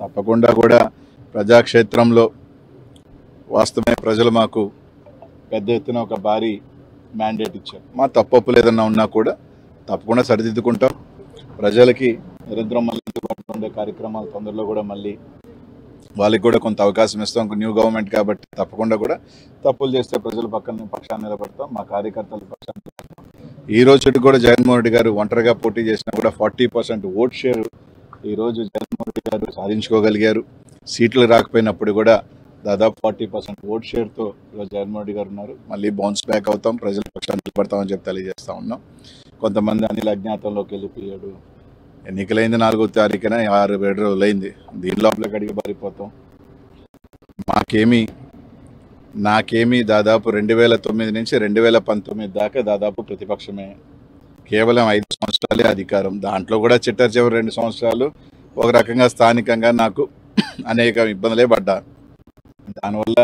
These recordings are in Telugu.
తప్పకుండా కూడా ప్రజాక్షేత్రంలో వాస్తవమే ప్రజలు మాకు పెద్ద ఎత్తున ఒక భారీ మ్యాండేట్ ఇచ్చారు మా తప్పప్పులు ఏదన్నా ఉన్నా కూడా తప్పకుండా సరిదిద్దుకుంటాం ప్రజలకి నిరంతరం మళ్ళీ అందుబాటులో ఉండే కార్యక్రమాలు తొందరలో కూడా మళ్ళీ వాళ్ళకి కూడా కొంత అవకాశం ఇస్తాం న్యూ గవర్నమెంట్ కాబట్టి తప్పకుండా కూడా తప్పులు చేస్తే ప్రజల పక్కన పక్షాన్ని నిలబడతాం మా కార్యకర్తల పక్షాన్ని నిలబడతాం. ఈ రోజు కూడా జగన్మోహన్ రెడ్డి గారు ఒంటరిగా పోటీ చేసినా కూడా ఫార్టీ పర్సెంట్ ఓట్ షేర్ ఈ రోజు జగన్మోహన్ రెడ్డి గారు సాధించుకోగలిగారు సీట్లు రాకపోయినప్పుడు కూడా దాదాపు ఫార్టీ పర్సెంట్ ఓట్ షేర్తో ఈరోజు జగన్మోహన్ రెడ్డి గారు ఉన్నారు మళ్ళీ బౌన్స్ బ్యాక్ అవుతాం ప్రజల పక్షాన్ని నిలబడతామని చెప్పి తెలియజేస్తా ఉన్నాం కొంతమంది అనిల్ అజ్ఞాతంలోకి వెళ్ళిపోయాడు ఎన్నికలైంది నాలుగో తారీఖున ఆరు ఏడు రోజులైంది దీని లోపలికి అడిగి పారిపోతాం మాకేమీ నాకేమీ దాదాపు రెండు వేల తొమ్మిది నుంచి రెండు వేల పంతొమ్మిది దాకా దాదాపు ప్రతిపక్షమే కేవలం ఐదు సంవత్సరాలే అధికారం దాంట్లో కూడా చిట్ట చివరి రెండు సంవత్సరాలు ఒక రకంగా స్థానికంగా నాకు అనేక ఇబ్బందులే పడ్డా దానివల్ల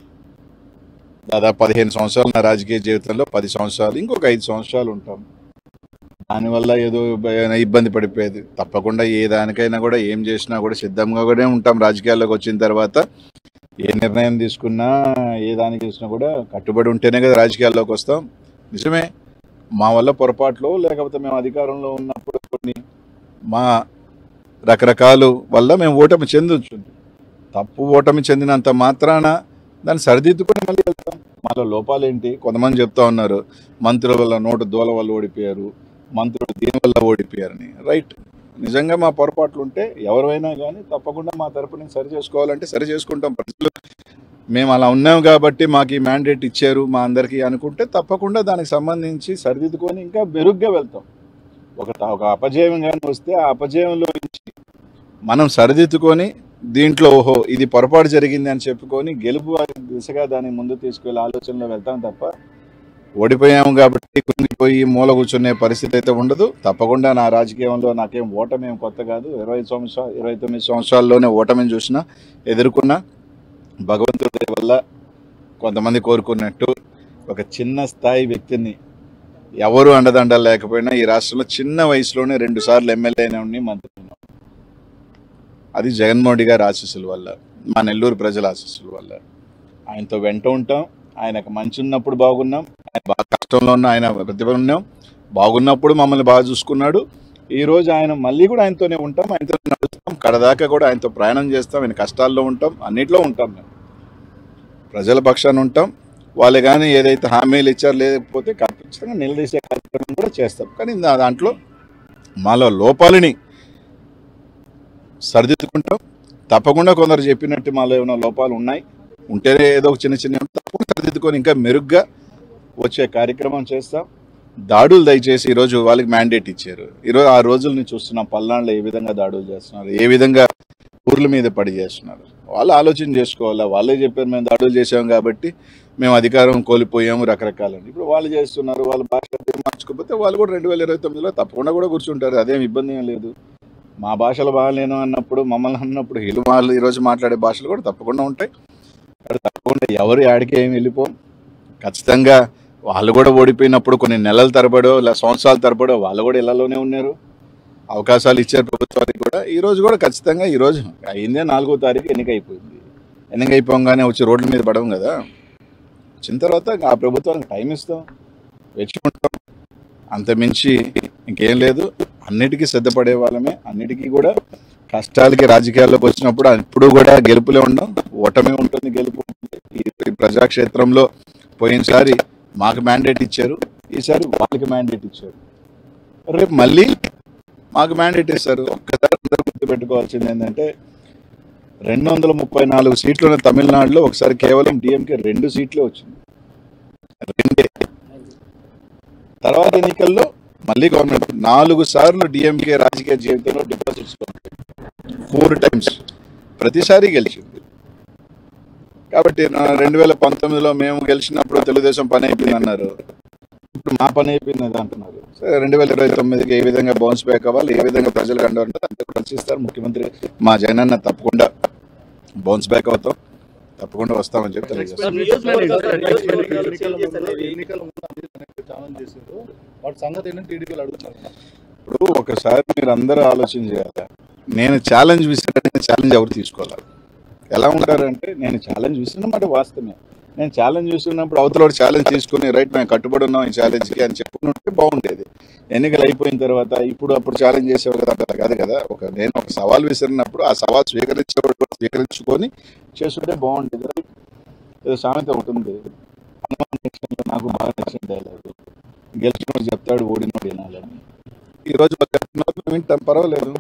దాదాపు పదిహేను సంవత్సరాలు నా రాజకీయ జీవితంలో పది సంవత్సరాలు ఇంకొక ఐదు సంవత్సరాలు ఉంటాం దానివల్ల ఏదో బ- ఇబ్బంది పడిపోయేది తప్పకుండా ఏ దానికైనా కూడా ఏం చేసినా కూడా సిద్ధంగా కూడా ఉంటాం రాజకీయాల్లోకి వచ్చిన తర్వాత ఏ నిర్ణయం తీసుకున్నా ఏ దానికి చేసినా కూడా కట్టుబడి ఉంటేనే కదా రాజకీయాల్లోకి వస్తాం నిజమే మా వల్ల పొరపాట్లు లేకపోతే మేము అధికారంలో ఉన్నప్పుడు కొన్ని మా రకరకాలు వల్ల మేము ఓటమి చెందొచ్చు తప్పు ఓటమి చెందినంత మాత్రాన దాన్ని సరిదిద్దుకొని మళ్ళీ వెళ్తాం మాలో లోపాలేంటి కొంతమంది చెప్తా ఉన్నారు మంత్రుల వల్ల నోటు దూల వల్ల ఓడిపోయారు మంత్రులు దీని వల్ల ఓడిపోయారని రైట్ నిజంగా మా పొరపాట్లు ఉంటే ఎవరైనా కానీ తప్పకుండా మా తరపు నుంచి సరి చేసుకోవాలంటే సరి చేసుకుంటాం ప్రజలు మేము అలా ఉన్నాం కాబట్టి మాకు ఈ మ్యాండేట్ ఇచ్చారు మా అందరికీ అనుకుంటే తప్పకుండా దానికి సంబంధించి సరిదిద్దుకొని ఇంకా మెరుగ్గా వెళ్తాం ఒక ఒక అపజయం కానీ వస్తే ఆ అపజయంలో నుంచి మనం సరిదిద్దుకొని దీంట్లో ఓహో ఇది పొరపాటు జరిగింది అని చెప్పుకొని గెలుపు దిశగా దాన్ని ముందు తీసుకెళ్ళే ఆలోచనలో వెళ్తాం తప్ప ఓడిపోయాము కాబట్టి కుంగిపోయి మూల కూర్చునే పరిస్థితి అయితే ఉండదు తప్పకుండా నా రాజకీయంలో నాకేం ఓటమి ఏం కొత్త కాదు ఇరవై సంవత్సరాలు ఇరవై తొమ్మిది సంవత్సరాల్లోనే ఓటమిని చూసిన ఎదుర్కొన్నా భగవంతుడి దయ వల్ల కొంతమంది కోరుకున్నట్టు ఒక చిన్న స్థాయి వ్యక్తిని ఎవరు అండదండలు లేకపోయినా ఈ రాష్ట్రంలో చిన్న వయసులోనే రెండు సార్లు ఎమ్మెల్యే ఉండి మంత్రి ఉన్నాం. అది జగన్మోహన్ రెడ్డి గారి ఆశీస్సుల వల్ల మా నెల్లూరు ప్రజల ఆశీస్సుల వల్ల ఆయనతో వెంట ఉంటాం ఆయనకు మంచి ఉన్నప్పుడు బాగున్నాం ఆయన బాగా కష్టంలో ఉన్న ఆయన ప్రతిభ ఉన్నాం బాగున్నప్పుడు మమ్మల్ని బాగా చూసుకున్నాడు ఈ రోజు ఆయన మళ్ళీ కూడా ఆయనతోనే ఉంటాం ఆయనతో నడుస్తాం కడదాకా కూడా ఆయనతో ప్రయాణం చేస్తాం ఆయన కష్టాల్లో ఉంటాం అన్నిట్లో ఉంటాం మేము ప్రజల పక్షాన ఉంటాం వాళ్ళు కానీ ఏదైతే హామీలు ఇచ్చారో లేకపోతే ఖచ్చితంగా నిలదీసే కార్యక్రమం కూడా చేస్తాం కానీ దా- దాంట్లో మాలో లోపాలని సరిదిద్దుకుంటాం తప్పకుండా కొందరు చెప్పినట్టు మాలో ఏమైనా లోపాలు ఉన్నాయి ఉంటేనే ఏదో ఒక చిన్న చిన్న తప్పకుండా సరిదిద్దుకొని ఇంకా మెరుగ్గా వచ్చే కార్యక్రమం చేస్తాం దాడులు దయచేసి ఈరోజు వాళ్ళకి మ్యాండేట్ ఇచ్చారు ఈరోజు ఆ రోజుల్ని చూస్తున్నాం పల్నాడులో ఏ విధంగా దాడులు చేస్తున్నారు ఏ విధంగా ఊర్ల మీద పడి చేస్తున్నారు వాళ్ళు ఆలోచన చేసుకోవాలా వాళ్ళే చెప్పారు మేము దాడులు చేసాం కాబట్టి మేము అధికారం కోల్పోయాము రకరకాలని ఇప్పుడు వాళ్ళు చేస్తున్నారు వాళ్ళ భాష అదే మార్చుకోకపోతే వాళ్ళు కూడా రెండు వేల ఇరవై తొమ్మిదిలో తప్పకుండా కూడా కూర్చుంటారు అదేం ఇబ్బంది ఏం లేదు మా భాషలు బాగాలేను అన్నప్పుడు మమ్మల్ని అన్నప్పుడు వీళ్ళు వాళ్ళు ఈరోజు మాట్లాడే భాషలు కూడా తప్పకుండా ఉంటాయి కాబట్టి తప్పకుండా ఎవరు యాడికి ఏమి వెళ్ళిపోం ఖచ్చితంగా వాళ్ళు కూడా ఓడిపోయినప్పుడు కొన్ని నెలల తరబడో లేదా సంవత్సరాల తరబడో వాళ్ళు కూడా ఇళ్లలోనే ఉన్నారు అవకాశాలు ఇచ్చారు ప్రభుత్వానికి కూడా ఈ రోజు కూడా ఖచ్చితంగా ఈ రోజు అయిందే నాలుగో తారీఖు ఎన్నిక అయిపోయింది ఎన్నిక అయిపోగానే వచ్చి రోడ్ల మీద పడడం కదా వచ్చిన తర్వాత ఆ ప్రభుత్వానికి టైం ఇస్తాం వెచ్చుకుంటాం అంతమించి ఇంకేం లేదు అన్నిటికీ సిద్ధపడే వాళ్ళమే అన్నిటికీ కూడా కష్టాలకి రాజకీయాల్లోకి వచ్చినప్పుడు ఇప్పుడు కూడా గెలుపులే ఉండం ఓటమే ఉంటుంది గెలుపు ఉంటుంది. ఈ ఈ ప్రజాక్షేత్రంలో పోయినసారి మాకు మ్యాండేట్ ఇచ్చారు ఈసారి వాళ్ళకి మ్యాండేట్ ఇచ్చారు రేపు మళ్ళీ మాకు మ్యాండేట్ ఇస్తారు ఒక్కసారి అందరూ గుర్తుపెట్టుకోవాల్సింది ఏంటంటే రెండు వందల ముప్పై నాలుగు సీట్లు ఉన్న తమిళనాడులో ఒకసారి కేవలం డిఎంకే రెండు సీట్లే వచ్చింది రెండే తర్వాత ఎన్నికల్లో మళ్ళీ గవర్నమెంట్ నాలుగు సార్లు డిఎంకే రాజకీయ జీవితంలో డిపాజిట్స్ ఫోర్ టైమ్స్ ప్రతిసారి గెలిచింది కాబట్టి నా- రెండు వేల పంతొమ్మిదిలో మేము గెలిచినప్పుడు తెలుగుదేశం పని అయిపోయింది అన్నారు ఇప్పుడు మా పని అయిపోయింది అది అంటున్నారు సరే రెండు వేల ఇరవై తొమ్మిదికి ఏ విధంగా బౌన్స్ బ్యాక్ అవ్వాలి ఏ విధంగా ప్రజలకు అండ ఉంటారు అంతే రచిస్తారు ముఖ్యమంత్రి మా జగనన్న తప్పకుండా బౌన్స్ బ్యాక్ అవుతాం తప్పకుండా వస్తామని చెప్పి తెలియజేస్తాం ఎన్నికల ముందు అన్ని వెనక్కి ఛాలెంజ్ చేశారు వాటి సంగతి ఏంటంటే టీడీపీలు అడుగుతున్నారు ఇప్పుడు ఒకసారి మీరు అందరూ ఆలోచన చేయాలి నేను ఛాలెంజ్ విసిరాను ఛాలెంజ్ ఎవరు తీసుకోవాలి ఎలా ఉంటారంటే నేను ఛాలెంజ్ విసిరినమాట వాస్తవమే నేను ఛాలెంజ్ చూస్తున్నప్పుడు అవతల ఛాలెంజ్ తీసుకుని రైట్ మేము కట్టుబడి ఉన్నాం ఈ ఛాలెంజ్కి అని చెప్పుకుంటే బాగుండేది ఎన్నికలు అయిపోయిన తర్వాత ఇప్పుడు అప్పుడు ఛాలెంజ్ చేసేవారు కదా అట్లా కాదు కదా ఒక నేను ఒక సవాల్ విసిరినప్పుడు ఆ సవాల్ స్వీకరించేవాడు కూడా స్వీకరించుకొని చేస్తుంటే బాగుండేది రైట్ ఏదో సామెత ఉంటుంది హనుమాన్ ఎలక్షన్లో నాకు బాగా నచ్చిన డైలాగ్ గెలిచినోడు చెప్తాడు ఓడినోడు వినాలని ఈరోజు వాళ్ళు చెప్తున్నారు మేము వింటాం పర్వాలేదు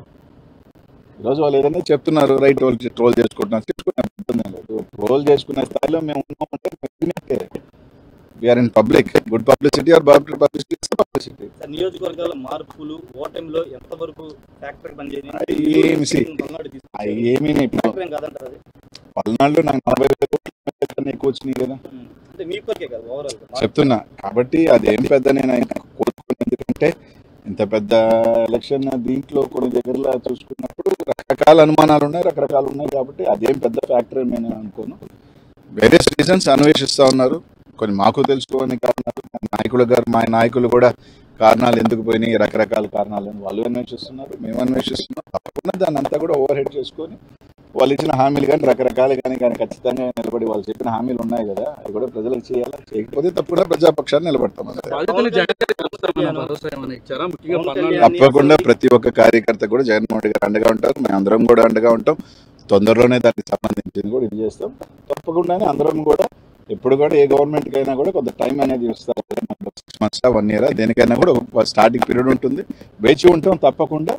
ఈరోజు వాళ్ళు ఏదైనా చెప్తున్నారు రైట్ వాళ్ళు ట్రోల్ చేసుకుంటున్నారు చేసుకునే ఇబ్బంది లేదు ట్రోల్ చేసుకునే స్థాయిలో మేము ఉన్నామంటే we are in public good publicity or bad publicity publicity sir నియోజకవర్గాల మార్పులు ఓటమిలో ఎంతవరకు ఫ్యాక్టర్ పనిచేయని ఏమి see, పల్నాడు తీసుకుంటే అవి ఏమీ ఇప్పుడు ఫ్యాక్టర్ ఏం కాదంటారు అది పల్నాడులో నాకు నలభై వేల కోట్ల కన్నా ఎక్కువ వచ్చినాయి కదా ఉమ్. అంటే మీ కొరకే కదా ఓవరాల్ చెప్తున్నా కాబట్టి అదేం పెద్ద నేను ఆయన కోరుకున్నాను ఎందుకంటే ఇంత పెద్ద ఎలక్షన్ దీంట్లో కొన్ని దగ్గరలో చూసుకున్నప్పుడు రకరకాల అనుమానాలు ఉన్నాయి రకరకాలు ఉన్నాయి కాబట్టి అదేం పెద్ద ఫ్యాక్టర్ అని నేను అనుకోను వేరియస్ రీజన్స్ అన్వేషిస్తూ ఉన్నారు కొన్ని మాకు తెలుసుకోని కారణాలు మా నాయకులు గారు మా నాయకులు కూడా కారణాలు ఎందుకు పోయినాయి రకరకాల కారణాలను వాళ్ళు అన్వేషిస్తున్నారు మేము అన్వేషిస్తున్నాం తప్పకుండా దాన్ని అంతా కూడా ఓవర్ హెడ్ చేసుకొని వాళ్ళు ఇచ్చిన హామీలు కానీ రకరకాలు కానీ కానీ ఖచ్చితంగా నిలబడి వాళ్ళు చెప్పిన హామీలు ఉన్నాయి కదా అవి కూడా ప్రజలకు చేయాలి చేయకపోతే తప్పకుండా ప్రజాపక్షాన్ని నిలబడతాం అంతే బాధితులు జగన్ కలుస్తామన్న భరోసా ఏమైనా ఇచ్చారా ముఖ్యంగా పవన్ పల్నాడు కళ్యాణ్ తప్పకుండా ప్రతి ఒక్క కార్యకర్త కూడా జగన్మోహన్ రెడ్డి గారు అండగా ఉంటారు మేము అందరం కూడా అండగా ఉంటాం తొందరలోనే దానికి సంబంధించింది కూడా ఇది చేస్తాం తప్పకుండానే అందరం కూడా ఎప్పుడు కూడా ఏ గవర్నమెంట్కి అయినా కూడా కొంత టైం అనేది ఇస్తారు సిక్స్ మంత్స్ వన్ ఇయర్ దేనికైనా కూడా ఒక స్టార్టింగ్ పీరియడ్ ఉంటుంది వేచి ఉంటాం తప్పకుండా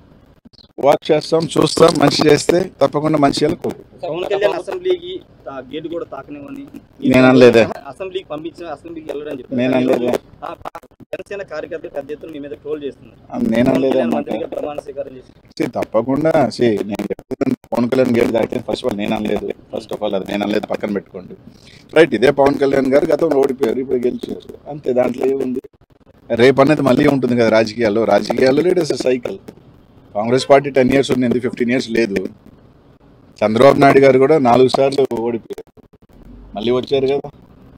వర్క్ చేస్తాం చూస్తాం మంచి చేస్తే తప్పకుండా మంచి చేయాలి కోరుకుంటాం. పవన్ కళ్యాణ్ అసెంబ్లీకి ఆ గేట్ కూడా తాకనివ్వని నేను అనలేదే. అసెంబ్లీకి పంపించిన అసెంబ్లీకి వెళ్ళడం చెప్పారు నేను అనలేదే. ఆ, జనసేన కార్యకర్తలు పెద్ద ఎత్తున మీ మీద ట్రోల్ చేస్తున్నారు నేను పవన్ అనలేదు కళ్యాణ్ అన్నమాట మంత్రిగా ప్రమాణ స్వీకారం చేసి See, తప్పకుండా see, నేను చెప్తున్నాను పవన్ కళ్యాణ్ గేట్ దాటితే ఫస్ట్ ఆఫ్ ఆల్ నేను అనలేదు ఫస్ట్ ఆఫ్ ఆల్ అది నేను అనలేదు పక్కన పెట్టుకోండి రైట్ ఇదే పవన్ కళ్యాణ్ గారు గతంలో ఓడిపోయారు ఇప్పుడు గెలిచారు అంతే దాంట్లో ఏముంది రేపు అనేది మళ్ళీ ఉంటుంది కదా రాజకీయాల్లో రాజకీయాల్లో late is cycle Congress party ten years ఉంది ఫిఫ్టీన్ ఇయర్స్ లేదు చంద్రబాబు నాయుడు గారు కూడా నాలుగు సార్లు ఓడిపోయారు మళ్ళీ వచ్చారు కదా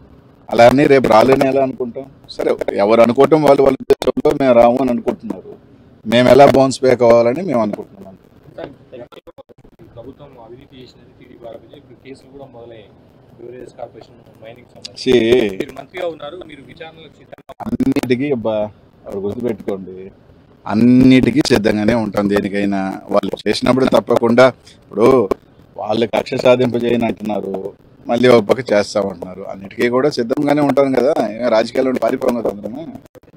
అలా అని రేపు రాలేని ఎలా అనుకుంటాం సరే ఎవరు అనుకోవటం వాళ్ళు వాళ్ళ ఉద్దేశంలో మేము రాము అని అనుకుంటున్నారు మేము ఎలా బౌన్స్ బ్యాక్ అవ్వాలని మేము అనుకుంటున్నాం ప్రభుత్వం అవినీతి చేసినది టీడీపీ ఆరోపించి ఇప్పుడు కేసులు కూడా మొదలయ్యాయి బ్యూరేజ్ కార్పొరేషన్ మైనింగ్ సంబంధించి ఛీ, మీరు మంత్రిగా ఉన్నారు మీరు విచారణలకు సిద్ధంగా అన్నిటికీ అబ్బా అక్కడ గుర్తుపెట్టుకోండి అన్నిటికీ సిద్ధంగానే ఉంటాం దేనికైనా వాళ్ళు చేసినప్పుడు తప్పకుండా ఇప్పుడు వాళ్ళు కక్ష సాధింపు చేయని అంటున్నారు మళ్ళీ ఒక పక్క చేస్తామంటున్నారు అన్నిటికీ కూడా సిద్ధంగానే ఉంటాం కదా ఏం రాజకీయాల్లో పారిపోం కదా అందరమే